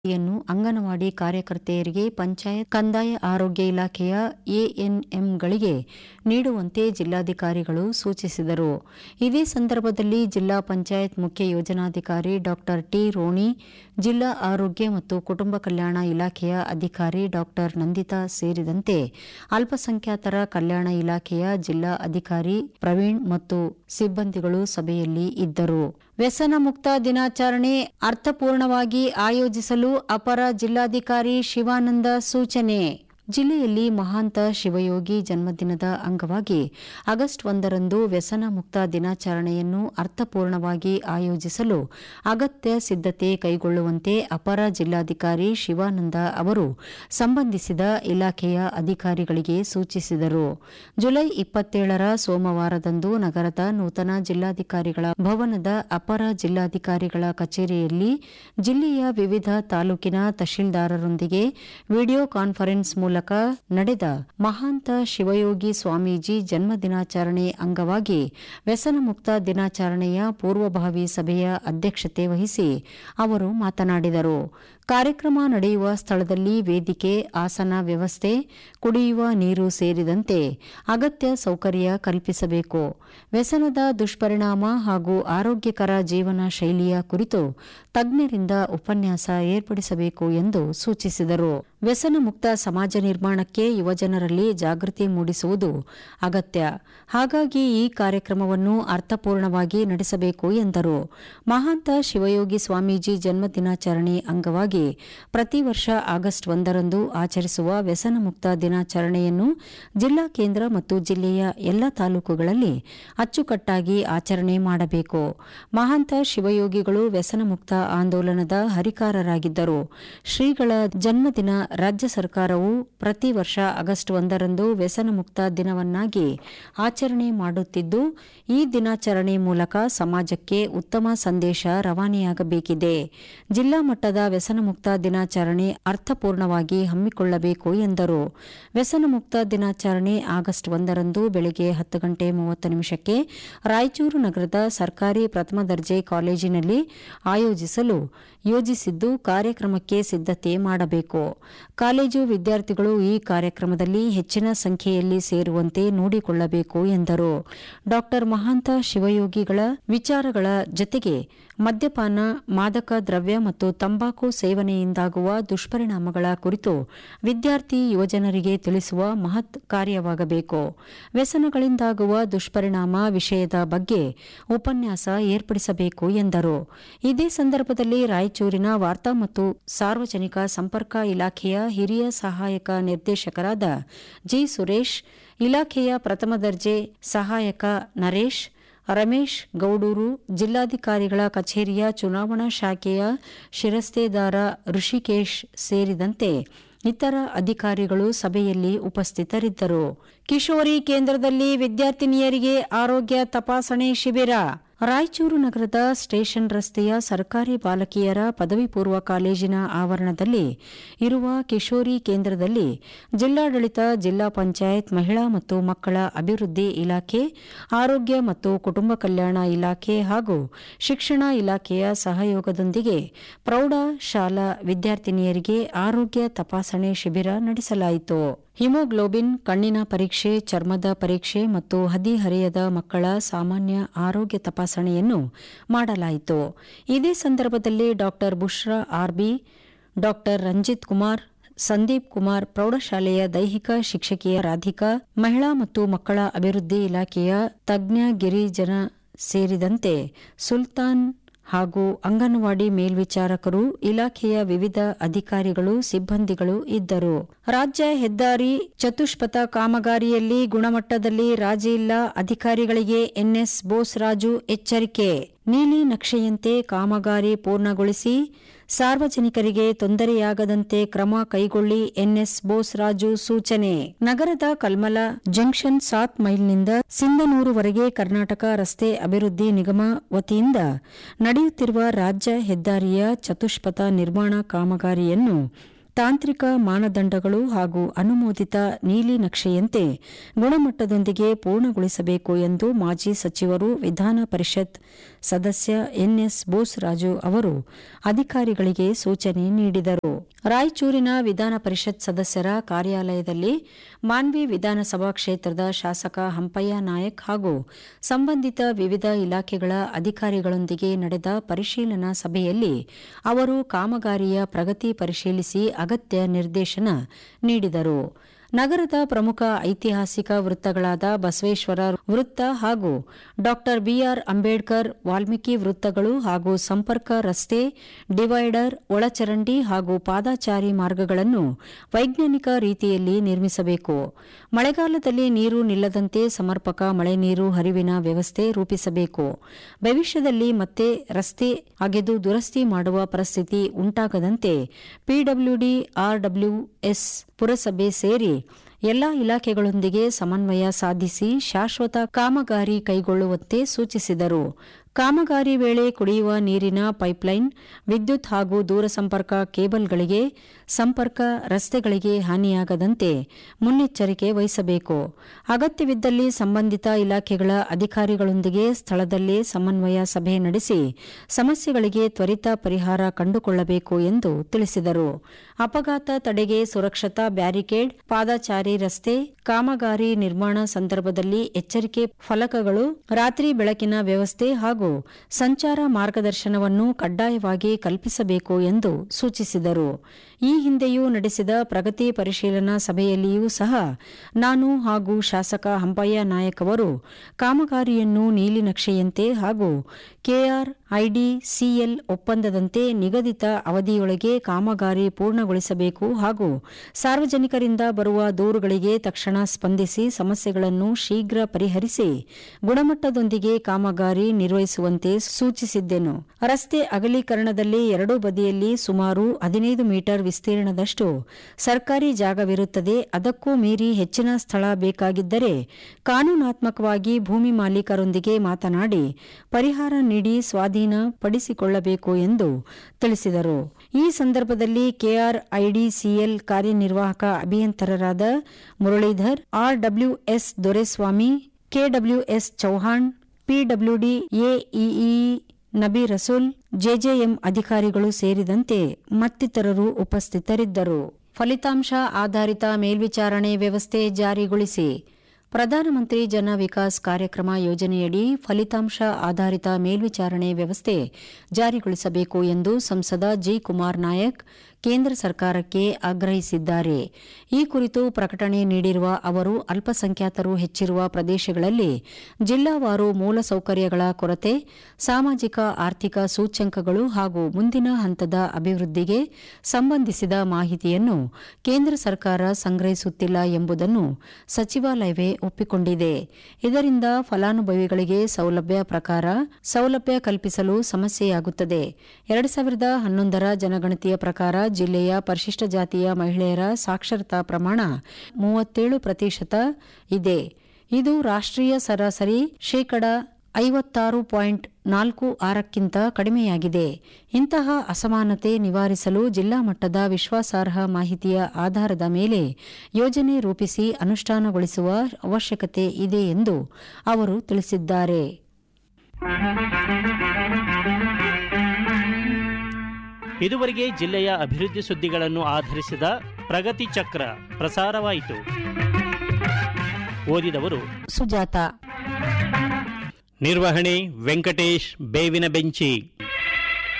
ಯನ್ನು ಅಂಗನವಾಡಿ ಕಾರ್ಯಕರ್ತೆಯರಿಗೆ ಪಂಚಾಯತ್ ಕಂದಾಯ ಆರೋಗ್ಯ ಇಲಾಖೆಯ ಎಎನ್ಎಂಗಳಿಗೆ ನೀಡುವಂತೆ ಜಿಲ್ಲಾಧಿಕಾರಿಗಳು ಸೂಚಿಸಿದರು ಇದೇ ಸಂದರ್ಭದಲ್ಲಿ ಜಿಲ್ಲಾ ಪಂಚಾಯತ್ ಮುಖ್ಯ ಯೋಜನಾಧಿಕಾರಿ ಡಾ ಟಿ ರೋಣಿ ಜಿಲ್ಲಾ ಆರೋಗ್ಯ ಮತ್ತು ಕುಟುಂಬ ಕಲ್ಯಾಣ ಇಲಾಖೆಯ ಅಧಿಕಾರಿ ಡಾ ನಂದಿತಾ ಸೇರಿದಂತೆ ಅಲ್ಪಸಂಖ್ಯಾತರ ಕಲ್ಯಾಣ ಇಲಾಖೆಯ ಜಿಲ್ಲಾ ಅಧಿಕಾರಿ ಪ್ರವೀಣ್ ಮತ್ತು ಸಿಬ್ಬಂದಿಗಳು ಸಭೆಯಲ್ಲಿ ಇದ್ದರು ವ್ಯಸನ ಮುಕ್ತ ದಿನಾಚರಣೆ ಅರ್ಥಪೂರ್ಣವಾಗಿ ಆಯೋಜಿಸಲು ಅಪರ ಜಿಲ್ಲಾಧಿಕಾರಿ ಶಿವಾನಂದ ಸೂಚನೆ ಜಿಲ್ಲೆಯಲ್ಲಿ ಮಹಾಂತ ಶಿವಯೋಗಿ ಜನ್ಮದಿನದ ಅಂಗವಾಗಿ ಆಗಸ್ಟ್ ಒಂದರಂದು ವ್ಯಸನ ಮುಕ್ತ ದಿನಾಚರಣೆಯನ್ನು ಅರ್ಥಪೂರ್ಣವಾಗಿ ಆಯೋಜಿಸಲು ಅಗತ್ಯ ಸಿದ್ದತೆ ಕೈಗೊಳ್ಳುವಂತೆ ಅಪರ ಜಿಲ್ಲಾಧಿಕಾರಿ ಶಿವಾನಂದ ಅವರು ಸಂಬಂಧಿಸಿದ ಇಲಾಖೆಯ ಅಧಿಕಾರಿಗಳಿಗೆ ಸೂಚಿಸಿದರು ಜುಲೈ ಇಪ್ಪತ್ತೇಳರ ಸೋಮವಾರದಂದು ನಗರದ ನೂತನ ಜಿಲ್ಲಾಧಿಕಾರಿಗಳ ಭವನದ ಅಪರ ಜಿಲ್ಲಾಧಿಕಾರಿಗಳ ಕಚೇರಿಯಲ್ಲಿ ಜಿಲ್ಲೆಯ ವಿವಿಧ ತಾಲೂಕಿನ ತಹಶೀಲ್ದಾರರೊಂದಿಗೆ ವಿಡಿಯೋ ಕಾನ್ಫರೆನ್ಸ್ ಮೂಲಕ ನಡೆದ ಮಹಾಂತ ಶಿವಯೋಗಿ ಸ್ವಾಮೀಜಿ ಜನ್ಮ ದಿನಾಚರಣೆ ಅಂಗವಾಗಿ ವ್ಯಸನ ಮುಕ್ತ ದಿನಾಚರಣೆಯ ಪೂರ್ವಭಾವಿ ಸಭೆಯ ಅಧ್ಯಕ್ಷತೆ ವಹಿಸಿ ಅವರು ಮಾತನಾಡಿದರು ಕಾರ್ಯಕ್ರಮ ನಡೆಯುವ ಸ್ಥಳದಲ್ಲಿ ವೇದಿಕೆ ಆಸನ ವ್ಯವಸ್ಥೆ ಕುಡಿಯುವ ನೀರು ಸೇರಿದಂತೆ ಅಗತ್ಯ ಸೌಕರ್ಯ ಕಲ್ಪಿಸಬೇಕು ವ್ಯಸನದ ದುಷ್ಪರಿಣಾಮ ಹಾಗೂ ಆರೋಗ್ಯಕರ ಜೀವನ ಶೈಲಿಯ ಕುರಿತು ತಜ್ಞರಿಂದ ಉಪನ್ಯಾಸ ಏರ್ಪಡಿಸಬೇಕು ಎಂದು ಸೂಚಿಸಿದರು ವ್ಯಸನ ಮುಕ್ತ ಸಮಾಜ ನಿರ್ಮಾಣಕ್ಕೆ ಯುವಜನರಲ್ಲಿ ಜಾಗೃತಿ ಮೂಡಿಸುವುದು ಅಗತ್ಯ ಹಾಗಾಗಿ ಈ ಕಾರ್ಯಕ್ರಮವನ್ನು ಅರ್ಥಪೂರ್ಣವಾಗಿ ನಡೆಸಬೇಕು ಎಂದರು ಮಹಾಂತ ಶಿವಯೋಗಿ ಸ್ವಾಮೀಜಿ ಜನ್ಮ ದಿನಾಚರಣೆ ಅಂಗವಾಗಿ ಪ್ರತಿ ವರ್ಷ ಆಗಸ್ಟ್ ಒಂದರಂದು ಆಚರಿಸುವ ವ್ಯಸನ ಮುಕ್ತ ದಿನಾಚರಣೆಯನ್ನು ಜಿಲ್ಲಾ ಕೇಂದ್ರ ಮತ್ತು ಜಿಲ್ಲೆಯ ಎಲ್ಲ ತಾಲೂಕುಗಳಲ್ಲಿ ಅಚ್ಚುಕಟ್ಟಾಗಿ ಆಚರಣೆ ಮಾಡಬೇಕು ಮಹಾಂತ ಶಿವಯೋಗಿಗಳು ವ್ಯಸನ ಮುಕ್ತ ಆಂದೋಲನದ ಹರಿಕಾರರಾಗಿದ್ದರು ಶ್ರೀಗಳ ಜನ್ಮದಿನ ರಾಜ್ಯ ಸರ್ಕಾರವು ಪ್ರತಿ ವರ್ಷ ಆಗಸ್ಟ್ ಒಂದರಂದು ವ್ಯಸನ ಮುಕ್ತ ದಿನವನ್ನಾಗಿ ಆಚರಣೆ ಮಾಡುತ್ತಿದ್ದು ಈ ದಿನಾಚರಣೆ ಮೂಲಕ ಸಮಾಜಕ್ಕೆ ಉತ್ತಮ ಸಂದೇಶ ರವಾನೆಯಾಗಬೇಕಿದೆ ಜಿಲ್ಲಾ ಮಟ್ಟದ ವ್ಯಸನ ಮುಕ್ತ ದಿನಾಚರಣೆ ಅರ್ಥಪೂರ್ಣವಾಗಿ ಹಮ್ಮಿಕೊಳ್ಳಬೇಕು ಎಂದರು ವ್ಯಸನ ಮುಕ್ತ ದಿನಾಚರಣೆ ಆಗಸ್ಟ್ ಒಂದರಂದು ಬೆಳಗ್ಗೆ ಹತ್ತು ಗಂಟೆ ಮೂವತ್ತು ನಿಮಿಷಕ್ಕೆ ರಾಯಚೂರು ನಗರದ ಸರ್ಕಾರಿ ಪ್ರಥಮ ದರ್ಜೆ ಕಾಲೇಜಿನಲ್ಲಿ ಆಯೋಜಿಸಲು ಯೋಜಿಸಿದ್ದು ಕಾರ್ಯಕ್ರಮಕ್ಕೆ ಸಿದ್ದತೆ ಮಾಡಬೇಕು ಕಾಲೇಜು ವಿದ್ಯಾರ್ಥಿಗಳು ಈ ಕಾರ್ಯಕ್ರಮದಲ್ಲಿ ಹೆಚ್ಚಿನ ಸಂಖ್ಯೆಯಲ್ಲಿ ಸೇರುವಂತೆ ನೋಡಿಕೊಳ್ಳಬೇಕು ಎಂದರು ಡಾ ಮಹಾಂತ ಶಿವಯೋಗಿಗಳ ವಿಚಾರಗಳ ಜತೆಗೆ ಮದ್ಯಪಾನ ಮಾದಕ ದ್ರವ್ಯ ಮತ್ತು ತಂಬಾಕು ಸೇವನೆಯಿಂದಾಗುವ ದುಷ್ಪರಿಣಾಮಗಳ ಕುರಿತು ವಿದ್ಯಾರ್ಥಿ ಯುವಜನರಿಗೆ ತಿಳಿಸುವ ಮಹತ್ ಕಾರ್ಯವಾಗಬೇಕು ವ್ಯಸನಗಳಿಂದಾಗುವ ದುಷ್ಪರಿಣಾಮ ವಿಷಯದ ಬಗ್ಗೆ ಉಪನ್ಯಾಸ ಏರ್ಪಡಿಸಬೇಕು ಎಂದರು ಇದೇ ಸಂದರ್ಭದಲ್ಲಿ ರಾಯಚೂರಿನ ವಾರ್ತಾ ಮತ್ತು ಸಾರ್ವಜನಿಕ ಸಂಪರ್ಕ ಇಲಾಖೆಯ ಹಿರಿಯ ಸಹಾಯಕ ನಿರ್ದೇಶಕರಾದ ಜಿ ಸುರೇಶ್ ಇಲಾಖೆಯ ಪ್ರಥಮ ದರ್ಜೆ ಸಹಾಯಕ ನರೇಶ್ ರಮೇಶ್ ಗೌಡೂರು ಜಿಲ್ಲಾಧಿಕಾರಿಗಳ ಕಚೇರಿಯ ಚುನಾವಣಾ ಶಾಖೆಯ ಶಿರಸ್ತೇದಾರ ಋಷಿಕೇಶ್ ಸೇರಿದಂತೆ ಇತರ ಅಧಿಕಾರಿಗಳು ಸಭೆಯಲ್ಲಿ ಉಪಸ್ಥಿತರಿದ್ದರು ಕಿಶೋರಿ ಕೇಂದ್ರದಲ್ಲಿ ವಿದ್ಯಾರ್ಥಿನಿಯರಿಗೆ ಆರೋಗ್ಯ ತಪಾಸಣೆ ಶಿಬಿರ ರಾಯಚೂರು ನಗರದ ಸ್ಟೇಷನ್ ರಸ್ತೆಯ ಸರ್ಕಾರಿ ಬಾಲಕಿಯರ ಪದವಿ ಪೂರ್ವ ಕಾಲೇಜಿನ ಆವರಣದಲ್ಲಿ ಇರುವ ಕಿಶೋರಿ ಕೇಂದ್ರದಲ್ಲಿ ಜಿಲ್ಲಾಡಳಿತ ಜಿಲ್ಲಾ ಪಂಚಾಯತ್ ಮಹಿಳಾ ಮತ್ತು ಮಕ್ಕಳ ಅಭಿವೃದ್ಧಿ ಇಲಾಖೆ ಆರೋಗ್ಯ ಮತ್ತು ಕುಟುಂಬ ಕಲ್ಯಾಣ ಇಲಾಖೆ ಹಾಗೂ ಶಿಕ್ಷಣ ಇಲಾಖೆಯ ಸಹಯೋಗದೊಂದಿಗೆ ಪ್ರೌಢ ಶಾಲಾ ವಿದ್ಯಾರ್ಥಿನಿಯರಿಗೆ ಆರೋಗ್ಯ ತಪಾಸಣೆ ಶಿಬಿರ ನಡೆಸಲಾಯಿತು ಹಿಮೋಗ್ಲೋಬಿನ್ ಕಣ್ಣಿನ ಪರೀಕ್ಷೆ ಚರ್ಮದ ಪರೀಕ್ಷೆ ಮತ್ತು ಹದಿಹರೆಯದ ಮಕ್ಕಳ ಸಾಮಾನ್ಯ ಆರೋಗ್ಯ ತಪಾಸಣೆಯನ್ನು ಮಾಡಲಾಯಿತು ಇದೇ ಸಂದರ್ಭದಲ್ಲಿ ಡಾ ಬುಷ್ರಾ ಆರ್ಬಿ ಡಾ ರಂಜಿತ್ ಕುಮಾರ್ ಸಂದೀಪ್ ಕುಮಾರ್ ಪ್ರೌಢಶಾಲೆಯ ದೈಹಿಕ ಶಿಕ್ಷಕಿಯ ರಾಧಿಕಾ ಮಹಿಳಾ ಮತ್ತು ಮಕ್ಕಳ ಅಭಿವೃದ್ಧಿ ಇಲಾಖೆಯ ತಜ್ಞ ಗಿರಿಜನ ಸೇರಿದಂತೆ ಸುಲ್ತಾನ್ ಹಾಗೂ ಅಂಗನವಾಡಿ ಮೇಲ್ವಿಚಾರಕರು ಇಲಾಖೆಯ ವಿವಿಧ ಅಧಿಕಾರಿಗಳು ಸಿಬ್ಬಂದಿಗಳು ಇದ್ದರು ರಾಜ್ಯ ಹೆದ್ದಾರಿ ಚತುಷ್ಪಥ ಕಾಮಗಾರಿಯಲ್ಲಿ ಗುಣಮಟ್ಟದಲ್ಲಿ ರಾಜಿ ಇಲ್ಲ ಅಧಿಕಾರಿಗಳಿಗೆ ಎನ್ಎಸ್ ಬೋಸ್ರಾಜು ಎಚ್ಚರಿಕೆ ನೀಲಿ ನಕ್ಷೆಯಂತೆ ಕಾಮಗಾರಿ ಪೂರ್ಣಗೊಳಿಸಿ ಸಾರ್ವಜನಿಕರಿಗೆ ತೊಂದರೆಯಾಗದಂತೆ ಕ್ರಮ ಕೈಗೊಳ್ಳಿ ಎನ್ಎಸ್ ಬೋಸ್ರಾಜು ಸೂಚನೆ ನಗರದ ಕಲ್ಮಲ ಜಂಕ್ಷನ್ ಸಾತ್ ಮೈಲ್ನಿಂದ ಸಿಂಧನೂರುವರೆಗೆ ಕರ್ನಾಟಕ ರಸ್ತೆ ಅಭಿವೃದ್ಧಿ ನಿಗಮ ವತಿಯಿಂದ ನಡೆಯುತ್ತಿರುವ ರಾಜ್ಯ ಹೆದ್ದಾರಿಯ ಚತುಷ್ಪಥ ನಿರ್ಮಾಣ ಕಾಮಗಾರಿಯನ್ನು ತಾಂತ್ರಿಕ ಮಾನದಂಡಗಳು ಹಾಗೂ ಅನುಮೋದಿತ ನೀಲಿ ನಕ್ಷೆಯಂತೆ ಗುಣಮಟ್ಟದೊಂದಿಗೆ ಪೂರ್ಣಗೊಳಿಸಬೇಕು ಎಂದು ಮಾಜಿ ಸಚಿವರು ವಿಧಾನ ಪರಿಷತ್ ಸದಸ್ಯ ಎನ್ಎಸ್ ಬೋಸ್ರಾಜು ಅವರು ಅಧಿಕಾರಿಗಳಿಗೆ ಸೂಚನೆ ನೀಡಿದರು ರಾಯಚೂರಿನ ವಿಧಾನ ಪರಿಷತ್ ಸದಸ್ಯರ ಕಾರ್ಯಾಲಯದಲ್ಲಿ ಮಾನ್ವಿ ವಿಧಾನಸಭಾ ಕ್ಷೇತ್ರದ ಶಾಸಕ ಹಂಪಯ್ಯ ನಾಯಕ್ ಹಾಗೂ ಸಂಬಂಧಿತ ವಿವಿಧ ಇಲಾಖೆಗಳ ಅಧಿಕಾರಿಗಳೊಂದಿಗೆ ನಡೆದ ಪರಿಶೀಲನಾ ಸಭೆಯಲ್ಲಿ ಅವರು ಕಾಮಗಾರಿಯ ಪ್ರಗತಿ ಪರಿಶೀಲಿಸಿ ಅಗತ್ಯ ನಿರ್ದೇಶನ ನೀಡಿದರು ನಗರದ ಪ್ರಮುಖ ಐತಿಹಾಸಿಕ ವೃತ್ತಗಳಾದ ಬಸವೇಶ್ವರ ವೃತ್ತ ಹಾಗೂ ಡಾ ಬಿಆರ್ ಅಂಬೇಡ್ಕರ್ ವಾಲ್ಮೀಕಿ ವೃತ್ತಗಳು ಹಾಗೂ ಸಂಪರ್ಕ ರಸ್ತೆ ಡಿವೈಡರ್ ಒಳಚರಂಡಿ ಹಾಗೂ ಪಾದಾಚಾರಿ ಮಾರ್ಗಗಳನ್ನು ವೈಜ್ಞಾನಿಕ ರೀತಿಯಲ್ಲಿ ನಿರ್ಮಿಸಬೇಕು ಮಳೆಗಾಲದಲ್ಲಿ ನೀರು ನಿಲ್ಲದಂತೆ ಸಮರ್ಪಕ ಮಳೆ ನೀರು ಹರಿವಿನ ವ್ಯವಸ್ಥೆ ರೂಪಿಸಬೇಕು ಭವಿಷ್ಯದಲ್ಲಿ ಮತ್ತೆ ರಸ್ತೆ ಅಗೆದು ದುರಸ್ತಿ ಮಾಡುವ ಪರಿಸ್ಥಿತಿ ಉಂಟಾಗದಂತೆ ಪಿಡಬ್ಲ್ಯೂಡಿ ಆರ್ಡಬ್ಲ್ಯೂಎಸ್ ಪುರಸಭೆ ಸೇರಿ ಎಲ್ಲಾ ಇಲಾಖೆಗಳೊಂದಿಗೆ ಸಮನ್ವಯ ಸಾಧಿಸಿ ಶಾಶ್ವತ ಕಾಮಗಾರಿ ಕೈಗೊಳ್ಳುವಂತೆ ಸೂಚಿಸಿದರು ಕಾಮಗಾರಿ ವೇಳೆ ಕುಡಿಯುವ ನೀರಿನ ಪೈಪ್ಲೈನ್ ವಿದ್ಯುತ್ ಹಾಗೂ ದೂರಸಂಪರ್ಕ ಕೇಬಲ್ಗಳಿಗೆ ಸಂಪರ್ಕ ರಸ್ತೆಗಳಿಗೆ ಹಾನಿಯಾಗದಂತೆ ಮುನ್ನೆಚ್ಚರಿಕೆ ವಹಿಸಬೇಕು ಅಗತ್ಯವಿದ್ದಲ್ಲಿ ಸಂಬಂಧಿತ ಇಲಾಖೆಗಳ ಅಧಿಕಾರಿಗಳೊಂದಿಗೆ ಸ್ಥಳದಲ್ಲೇ ಸಮನ್ವಯ ಸಭೆ ನಡೆಸಿ ಸಮಸ್ಯೆಗಳಿಗೆ ತ್ವರಿತ ಪರಿಹಾರ ಕಂಡುಕೊಳ್ಳಬೇಕು ಎಂದು ತಿಳಿಸಿದರು ಅಪಘಾತ ತಡೆಗೆ ಸುರಕ್ಷತಾ ಬ್ಯಾರಿಕೇಡ್ ಪಾದಚಾರಿ ರಸ್ತೆ ಕಾಮಗಾರಿ ನಿರ್ಮಾಣ ಸಂದರ್ಭದಲ್ಲಿ ಎಚ್ಚರಿಕೆ ಫಲಕಗಳು ರಾತ್ರಿ ಬೆಳಕಿನ ವ್ಯವಸ್ಥೆ ಹಾಗೂ ಸಂಚಾರ ಮಾರ್ಗದರ್ಶನವನ್ನು ಕಡ್ಡಾಯವಾಗಿ ಕಲ್ಪಿಸಬೇಕು ಎಂದು ಸೂಚಿಸಿದರು ಈ ಹಿಂದೆಯೂ ನಡೆಸಿದ ಪ್ರಗತಿ ಪರಿಶೀಲನಾ ಸಭೆಯಲ್ಲಿಯೂ ಸಹ ನಾನು ಹಾಗೂ ಶಾಸಕ ಹಂಪಯ್ಯ ನಾಯಕ್ ಅವರು ಕಾಮಗಾರಿಯನ್ನು ನೀಲಿನಕ್ಷೆಯಂತೆ ಹಾಗೂ ಕೆಆರ್ ಐಡಿಸಿಎಲ್ ಒಪ್ಪಂದದಂತೆ ನಿಗದಿತ ಅವಧಿಯೊಳಗೆ ಕಾಮಗಾರಿ ಪೂರ್ಣಗೊಳಿಸಬೇಕು ಹಾಗೂ ಸಾರ್ವಜನಿಕರಿಂದ ಬರುವ ದೂರುಗಳಿಗೆ ತಕ್ಷಣ ಸ್ಪಂದಿಸಿ ಸಮಸ್ಯೆಗಳನ್ನು ಶೀಘ್ರ ಪರಿಹರಿಸಿ ಗುಣಮಟ್ಟದೊಂದಿಗೆ ಕಾಮಗಾರಿ ನಿರ್ವಹಿಸುವಂತೆ ಸೂಚಿಸಿದ್ದೆನು ರಸ್ತೆ ಅಗಲೀಕರಣದಲ್ಲಿ ಎರಡೂ ಬದಿಯಲ್ಲಿ ಸುಮಾರು ಹದಿನೈದು ಮೀಟರ್ ವಿಸ್ತೀರ್ಣದಷ್ಟು ಸರ್ಕಾರಿ ಜಾಗವಿರುತ್ತದೆ ಅದಕ್ಕೂ ಮೀರಿ ಹೆಚ್ಚಿನ ಸ್ಥಳ ಬೇಕಾಗಿದ್ದರೆ ಕಾನೂನಾತ್ಮಕವಾಗಿ ಭೂಮಿ ಮಾಲೀಕರೊಂದಿಗೆ ಮಾತನಾಡಿ ಪರಿಹಾರ ನೀಡಿ ಸ್ವಾಧೀನ ಪಡಿಸಿಕೊಳ್ಳಬೇಕು ಎಂದು ತಿಳಿಸಿದರು ಈ ಸಂದರ್ಭದಲ್ಲಿ ಕೆಆರ್ಐಡಿಸಿಎಲ್ ಕಾರ್ಯನಿರ್ವಾಹಕ ಅಭಿಯಂತರರಾದ Muralidhar RWS Doreswamy KWS Chauhan PWD AEE Nabi Rasool JJM ಅಧಿಕಾರಿಗಳು ಸೇರಿದಂತೆ ಮತ್ತಿತರರು ಉಪಸ್ಥಿತರಿದ್ದರು ಫಲಿತಾಂಶ ಆಧಾರಿತ ಮೇಲ್ವಿಚಾರಣೆ ವ್ಯವಸ್ಥೆ ಜಾರಿಗೊಳಿಸಿ ಪ್ರಧಾನಮಂತ್ರಿ ಜನ ವಿಕಾಸ್ ಕಾರ್ಯಕ್ರಮ ಯೋಜನೆಯಡಿ ಫಲಿತಾಂಶ ಆಧಾರಿತ ಮೇಲ್ವಿಚಾರಣೆ ವ್ಯವಸ್ಥೆ ಜಾರಿಗೊಳಿಸಬೇಕು ಎಂದು ಸಂಸದ ಜಿ ಕುಮಾರ್ ನಾಯಕ್ ಕೇಂದ್ರ ಸರ್ಕಾರಕ್ಕೆ ಆಗ್ರಹಿಸಿದ್ದಾರೆ ಈ ಕುರಿತು ಪ್ರಕಟಣೆ ನೀಡಿರುವ ಅವರು ಅಲ್ಪಸಂಖ್ಯಾತರು ಹೆಚ್ಚಿರುವ ಪ್ರದೇಶಗಳಲ್ಲಿ ಜಿಲ್ಲಾವಾರು ಮೂಲಸೌಕರ್ಯಗಳ ಕೊರತೆ ಸಾಮಾಜಿಕ ಆರ್ಥಿಕ ಸೂಚ್ಯಂಕಗಳು ಹಾಗೂ ಮುಂದಿನ ಹಂತದ ಅಭಿವೃದ್ಧಿಗೆ ಸಂಬಂಧಿಸಿದ ಮಾಹಿತಿಯನ್ನು ಕೇಂದ್ರ ಸರ್ಕಾರ ಸಂಗ್ರಹಿಸುತ್ತಿಲ್ಲ ಎಂಬುದನ್ನು ಸಚಿವಾಲಯವೇ ಒಪ್ಪಿಕೊಂಡಿದೆ ಇದರಿಂದ ಫಲಾನುಭವಿಗಳಿಗೆ ಸೌಲಭ್ಯ ಪ್ರಕಾರ ಸೌಲಭ್ಯ ಕಲ್ಪಿಸಲು ಸಮಸ್ಯೆಯಾಗುತ್ತದೆ ಎರಡು ಸಾವಿರದ ಹನ್ನೊಂದರ ಜನಗಣತಿಯ ಪ್ರಕಾರ ಜಿಲ್ಲೆಯ ಪರಿಶಿಷ್ಟ ಜಾತಿಯ ಮಹಿಳೆಯರ ಸಾಕ್ಷರತಾ ಪ್ರಮಾಣ ಮೂವತ್ತೇಳು ಪ್ರತಿಶತ ಇದೆ ಇದು ರಾಷ್ಟ್ರೀಯ ಸರಾಸರಿ ಶೇಕಡ ಐವತ್ತಾರು ಪಾಯಿಂಟ್ ನಾಲ್ಕು ಆರಕ್ಕಿಂತ ಕಡಿಮೆಯಾಗಿದೆ ಇಂತಹ ಅಸಮಾನತೆ ನಿವಾರಿಸಲು ಜಿಲ್ಲಾ ಮಟ್ಟದ ವಿಶ್ವಾಸಾರ್ಹ ಮಾಹಿತಿಯ ಆಧಾರದ ಮೇಲೆ ಯೋಜನೆ ರೂಪಿಸಿ ಅನುಷ್ಠಾನಗೊಳಿಸುವ ಅವಶ್ಯಕತೆ ಇದೆ ಎಂದು ಅವರು ತಿಳಿಸಿದ್ದಾರೆ ಇದುವರೆಗೆ ಜಿಲ್ಲೆಯ ಅಭಿವೃದ್ಧಿ ಸುದ್ದಿಗಳನ್ನು ಆಧರಿಸಿದ ಪ್ರಗತಿ ಚಕ್ರ ಪ್ರಸಾರವಾಯಿತು ಓದಿದವರು ಸುಜಾತ ನಿರ್ವಹಣೆ ವೆಂಕಟೇಶ್ ಬೇವಿನ ಬೆಂಚಿ